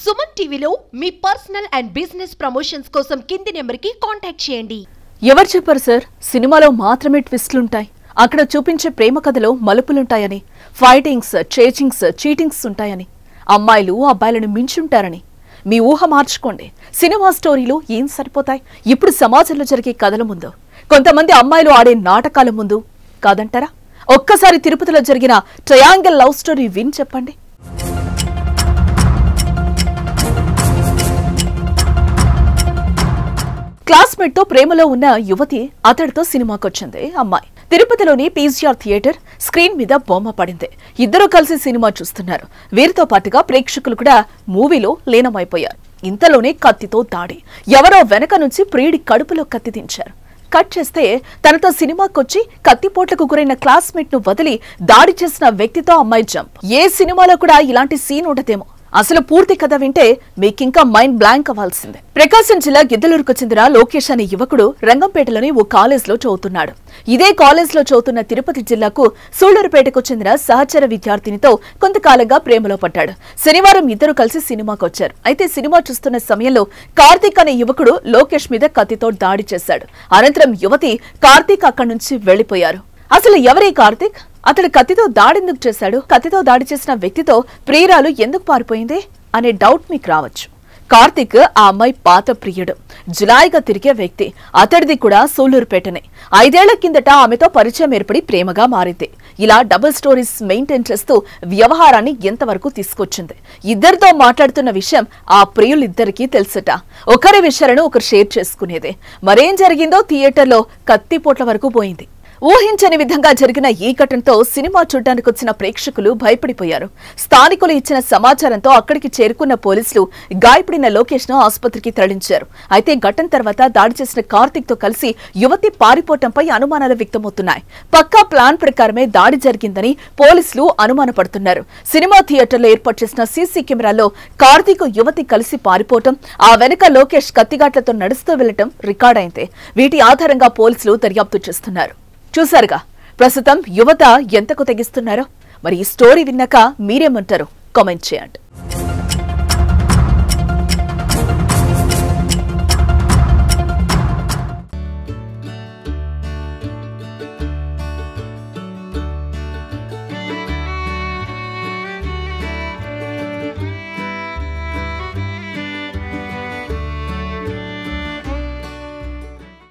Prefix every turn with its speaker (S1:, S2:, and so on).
S1: సుమన్ టీవీలో మీ personal and business promotions కోసం కింది నెంబర్కి కాంటాక్ట్ చేయండి
S2: ఎవరు చెప్పారు సార్ సినిమాలో మాత్రమే ట్విస్టులుంటాయి అక్కడ చూపించే ప్రేమ కథలో మలుపులుంటాయని ఫైటింగ్స్ చేచింగ్స్ చీటింగ్స్ ఉంటాయని అమ్మాయిలు అబ్బాయిలను మించుంటారని మీ ఊహ మార్చుకోండి సినిమా స్టోరీలు ఏం సరిపోతాయి ఇప్పుడు సమాజంలో జరిగే కథల ముందు కొంతమంది అమ్మాయిలు ఆడే నాటకాల ముందు కాదంటారా ఒక్కసారి తిరుపతిలో జరిగిన ట్రయాంగిల్ లవ్ స్టోరీ విని చెప్పండి క్లాస్మేట్ తో ప్రేమలో ఉన్న యువతి అతడితో సినిమాకొచ్చింది అమ్మాయి తిరుపతిలోని పీసీఆర్ థియేటర్ స్క్రీన్ మీద బొమ్మ పడింది ఇద్దరూ కలిసి సినిమా చూస్తున్నారు వీరితో పాటుగా ప్రేక్షకులు కూడా మూవీలో లీనమైపోయారు ఇంతలోనే కత్తితో దాడి ఎవరో వెనక నుంచి ప్రియుడి కడుపులో కత్తి దించారు కట్ చేస్తే తనతో సినిమాకొచ్చి కత్తిపోట్లకు గురైన క్లాస్మేట్ ను వదిలి దాడి చేసిన వ్యక్తితో అమ్మాయి జంప్ ఏ సినిమాలో కూడా ఇలాంటి సీన్ ఉండదేమో అసలు పూర్తి కథ వింటే మీకింకా మైండ్ బ్లాంక్ అవ్వాల్సిందే ప్రకాశం జిల్లా గిద్దలూరుకు చెందిన లోకేష్ అనే యువకుడు రంగంపేటలోని ఓ కాలేజ్లో చదువుతున్నాడు ఇదే కాలేజ్లో చదువుతున్న తిరుపతి జిల్లాకు సూళ్లూరుపేటకు చెందిన సహచర విద్యార్థినితో కొంతకాలంగా ప్రేమలో పడ్డాడు శనివారం ఇద్దరు కలిసి సినిమాకు వచ్చారు అయితే సినిమా చూస్తున్న సమయంలో కార్తీక్ అనే యువకుడు లోకేష్ మీద కత్తితో దాడి చేశాడు అనంతరం యువతి కార్తీక్ అక్కడి నుంచి వెళ్లిపోయారు అసలు ఎవరే కార్తీక్ అతడు కత్తితో దాడెందుకు చేశాడు కత్తితో దాడి చేసిన వ్యక్తితో ప్రియురాలు ఎందుకు పారిపోయింది అనే డౌట్ మీకు రావచ్చు కార్తీక్ ఆ అమ్మాయి పాత ప్రియుడు జులాయిగా తిరిగే వ్యక్తి అతడిది కూడా సూళ్లూరుపేటనే ఐదేళ్ల కిందట ఆమెతో పరిచయం ఏర్పడి ప్రేమగా మారింది ఇలా డబుల్ స్టోరీస్ మెయింటైన్ చేస్తూ వ్యవహారాన్ని ఎంతవరకు తీసుకొచ్చింది ఇద్దరితో మాట్లాడుతున్న విషయం ఆ ప్రియులిద్దరికీ తెలుసట ఒకరి విషయాలను ఒకరు షేర్ చేసుకునేదే మరేం జరిగిందో థియేటర్లో కత్తిపోట్ల వరకు పోయింది ఊహించని విధంగా జరిగిన ఈ ఘటనతో సినిమా చూడ్డానికి వచ్చిన ప్రేక్షకులు భయపడిపోయారు స్థానికులు ఇచ్చిన సమాచారంతో అక్కడికి చేరుకున్న పోలీసులు గాయపడిన లోకేష్ ను ఆసుపత్రికి తరలించారు అయితే ఘటన తర్వాత దాడి చేసిన కార్తిక్ తో కలిసి యువతి పారిపోవటంపై అనుమానాలు వ్యక్తమవుతున్నాయి పక్కా ప్లాన్ ప్రకారమే దాడి జరిగిందని పోలీసులు అనుమానపడుతున్నారు సినిమా థియేటర్లో ఏర్పాటు చేసిన సీసీ కెమెరాలో కార్తీక్ యువతి కలిసి పారిపోవటం ఆ వెనుక లోకేష్ కత్తిగాట్లతో నడుస్తూ వెళ్లటం రికార్డైంది వీటి ఆధారంగా పోలీసులు దర్యాప్తు చేస్తున్నారు చూశారుగా ప్రస్తుతం యువత ఎంతకు తెగిస్తున్నారో మరి ఈ స్టోరీ విన్నాక మీరేమంటారు కామెంట్ చేయండి